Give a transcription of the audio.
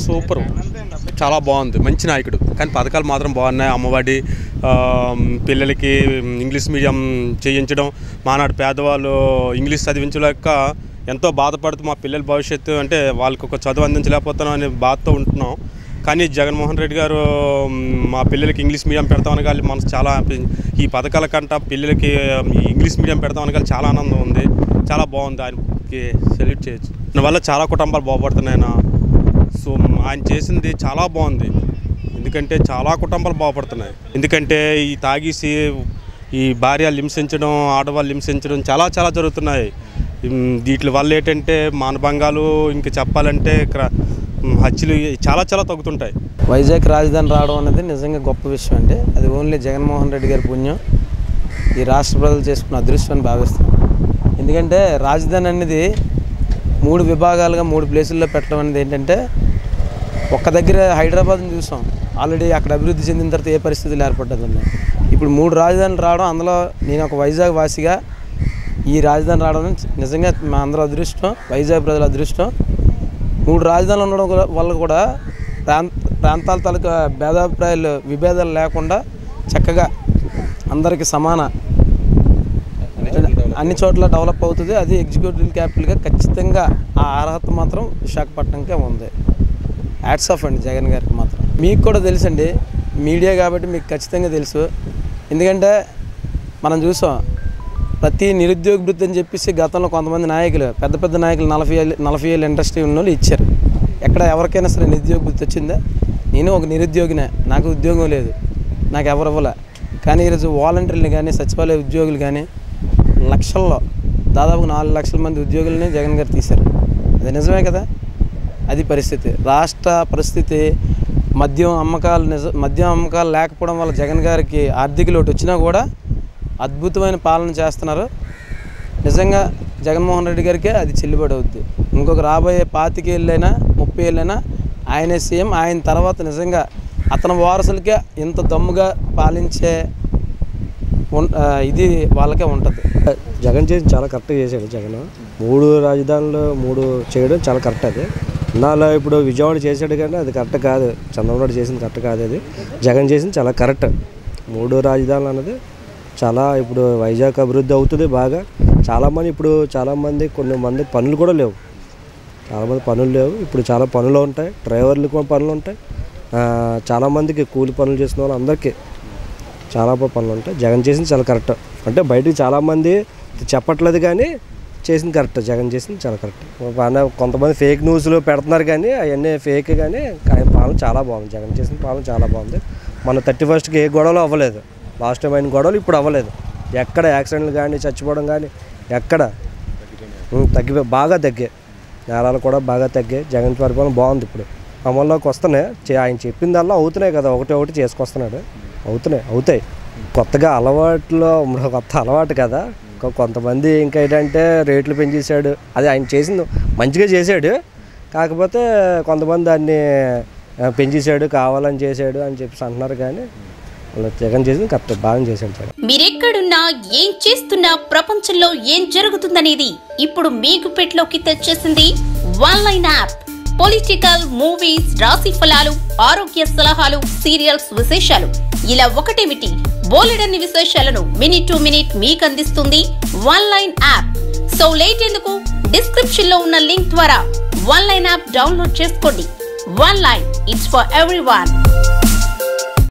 Super చాలా బాగుంది మంచి నాయకుడు కానీ పథకాలు మాత్రం బాగున్నాయి అమ్మఒడి ఆ, పిల్లలకి ఇంగ్లీష్ మీడియం చేయించడం మానాడు పేదవాళ్ళు ఇంగ్లీష్ చదివించలేక ఎంతో బాధపడుతూ మా పిల్లల భవిష్యత్తు అంటే వాళ్ళకి ఒక చదువు అందించలేకపోతున్నాం అనే బాధతో ఉంటున్నాం కానీ జగన్మోహన్ రెడ్డి గారు మ్, మా పిల్లలకి ఇంగ్లీష్ మీడియం పెడతామని కానీ మనసు చాలా హ్యాపీ. ఈ పథకాల కంట పిల్లలకి మ్, ఈ ఇంగ్లీష్ మీడియం పెడతామని కానీ చాలా ఆనందం ఉంది చాలా బాగుంది ఆయనకి సెల్యూట్ చేయొచ్చు దాని వల్ల చాలా కుటుంబాలు బాగుపడుతున్నాయి నా సో మ్, ఆయన చేసింది చాలా బాగుంది ఎందుకంటే చాలా కుటుంబాలు బాగుపడుతున్నాయి ఎందుకంటే ఈ తాగేసి ఈ భార్య హింసించడం ఆడవాళ్ళు హింసించడం చాలా చాలా జరుగుతున్నాయి మ్, వీటి వల్ల ఏంటంటే మానభంగాలు ఇంకా చెప్పాలంటే క్ర- మ్, హత్యలు చాలా చాలా తగ్గుతుంటాయి వైజాగ్ రాజధాని రావడం అనేది నిజంగా గొప్ప విషయం అండి అది ఓన్లీ జగన్మోహన్ రెడ్డి గారి పుణ్యం ఈ రాష్ట్ర ప్రజలు చేసుకున్న అదృష్టం అని భావిస్తాం ఎందుకంటే రాజధాని అనేది మూడు విభాగాలుగా మూడు ప్లేసుల్లో పెట్టడం అనేది ఏంటంటే ఒక్క దగ్గర హైదరాబాద్ని చూసాం ఆల్రెడీ అక్కడ అభివృద్ధి చెందిన తర్వాత ఏ పరిస్థితులు ఏర్పడ్డదండి ఇప్పుడు మూడు రాజధానులు రావడం అందులో నేను ఒక వైజాగ్ వాసిగా ఈ రాజధాని రావడం నిజంగా మా అందరూ అదృష్టం వైజాగ్ ప్రజల అదృష్టం మూడు రాజధానులు ఉండడం కూడా- వల్ల కూడా ప్రాంత ప్రాంతాల తాలూకా భేదాభిప్రాయాలు విభేదాలు లేకుండా చక్కగా అందరికీ సమాన అన్ని చోట్ల డెవలప్ అవుతుంది అది ఎగ్జిక్యూటివ్ క్యాపిటల్గా ఖచ్చితంగా ఆ అర్హత మాత్రం విశాఖపట్నంకే ఉంది యాడ్స్ ఆఫ్ అండి జగన్ గారికి మాత్రం మీకు కూడా తెలుసండి మీడియా కాబట్టి మీకు ఖచ్చితంగా తెలుసు ఎందుకంటే మనం చూసాం ప్రతి నిరుద్యోగ వృత్తి అని చెప్పేసి గతంలో కొంతమంది నాయకులు పెద్ద పెద్ద నాయకులు నలభై ఏళ్ళు నలభై ఏళ్ళు ఇండస్ట్రీ ఉన్న వాళ్ళు ఇచ్చారు ఎక్కడ ఎవరికైనా సరే నిరుద్యోగ వృత్తి వచ్చిందా నేను ఒక నిరుద్యోగినే నాకు ఉద్యోగం లేదు నాకు ఎవరు ఇవ్వలే కానీ ఈరోజు వాలంటీర్లు కానీ సచివాలయ ఉద్యోగులు కానీ లక్షల్లో దాదాపు నాలుగు లక్షల మంది ఉద్యోగులని జగన్ గారు తీశారు అది నిజమే కదా అది పరిస్థితి రాష్ట్ర పరిస్థితి మద్యం అమ్మకాలు నిజ మద్యం అమ్మకాలు లేకపోవడం వల్ల జగన్ గారికి ఆర్థిక లోటు వచ్చినా కూడా అద్భుతమైన పాలన చేస్తున్నారు నిజంగా జగన్మోహన్ రెడ్డి గారికే అది చెల్లుబడి అవుద్ది ఇంకొక రాబోయే పాతిక ఏళ్ళైనా ముప్పై ఏళ్ళైనా ఆయనే సీఎం ఆయన తర్వాత నిజంగా అతని వారసులకే ఇంత దమ్ముగా పాలించే ఉన్- ఆ, ఇది వాళ్ళకే ఉంటుంది జగన్ చేసి చాలా కరెక్ట్గా చేశాడు జగన్ మూడు రాజధానులు మూడు చేయడం చాలా కరెక్ట్ అది నాలో ఇప్పుడు విజయవాడ చేశాడు కానీ అది కరెక్ట్ కాదు చంద్రబాబు నాయుడు చేసింది కరెక్ట్ కాదు అది జగన్ చేసింది చాలా కరెక్ట్ మూడు రాజధానులు అన్నది చాలా ఇప్పుడు వైజాగ్ అభివృద్ధి అవుతుంది బాగా చాలామంది ఇప్పుడు చాలామంది కొన్ని మంది పనులు కూడా లేవు చాలామంది పనులు లేవు ఇప్పుడు చాలా పనులు ఉంటాయి డ్రైవర్లకు కూడా పనులు ఉంటాయి ఆ, చాలామందికి కూలి పనులు చేసిన వాళ్ళు అందరికీ చాలా ప- పనులు ఉంటాయి జగన్ చేసింది చాలా కరెక్ట్ అంటే బయటికి చాలామంది చెప్పట్లేదు కానీ చేసింది కరెక్ట్ జగన్ చేసింది చాలా కరెక్ట్ బాగానే కొంతమంది ఫేక్ న్యూస్లు పెడుతున్నారు కానీ అవన్నీ ఫేక్ కానీ ఆయన పాలన చాలా బాగుంది జగన్ చేసిన పాలన చాలా బాగుంది మన థర్టీ ఫస్ట్కి ఏ గొడవలు అవ్వలేదు లాస్ట్ టైం అయిన గొడవలు ఇప్పుడు అవ్వలేదు ఎక్కడ యాక్సిడెంట్లు కానీ చచ్చిపోవడం కానీ ఎక్కడ ఉమ్, తగ్గి బాగా తగ్గాయి నేరాలు కూడా బాగా తగ్గాయి జగన్ పరిపాలన బాగుంది ఇప్పుడు అమల్లోకి వస్తున్నాయి చే- ఆయన చెప్పిందల్లా అవుతున్నాయి కదా ఒకటి ఒకటి చేసుకొస్తున్నాడు అవుతున్నాయి అవుతాయి కొత్తగా అలవాట్లో మరో కొత్త అలవాటు కదా కొ- కొంతమంది ఇంకా ఏంటంటే రేట్లు పెంచేశాడు అది ఆయన చేసింది మంచిగా చేశాడు కాకపోతే కొంతమంది దాన్ని ఆ, పెంచేశాడు కావాలని చేశాడు అని చెప్పేసి అంటున్నారు కానీ అలా జగన్ చేసింది కరెక్ట్ బాగా చేశాడు జగన్ మీరెక్కడున్నా ఏం చేస్తున్నా ప్రపంచంలో ఏం జరుగుతుందనేది ఇప్పుడు మీకు పెట్లోకి తెచ్చేసింది one line app political movies రాశి ఫలాలు ఆరోగ్య సలహాలు సీరియల్స్ విశేషాలు ఇలా ఒకటేమిటి బోలెడన్ని విశేషాలను మినిట్ టు మినిట్ మీకు అందిస్తుంది one line app so late ఎందుకు డిస్క్రిప్షన్ లో ఉన్న లింక్ ద్వారా వన్ లైన్ యాప్ డౌన్లోడ్ చేసుకోండి one line it's for every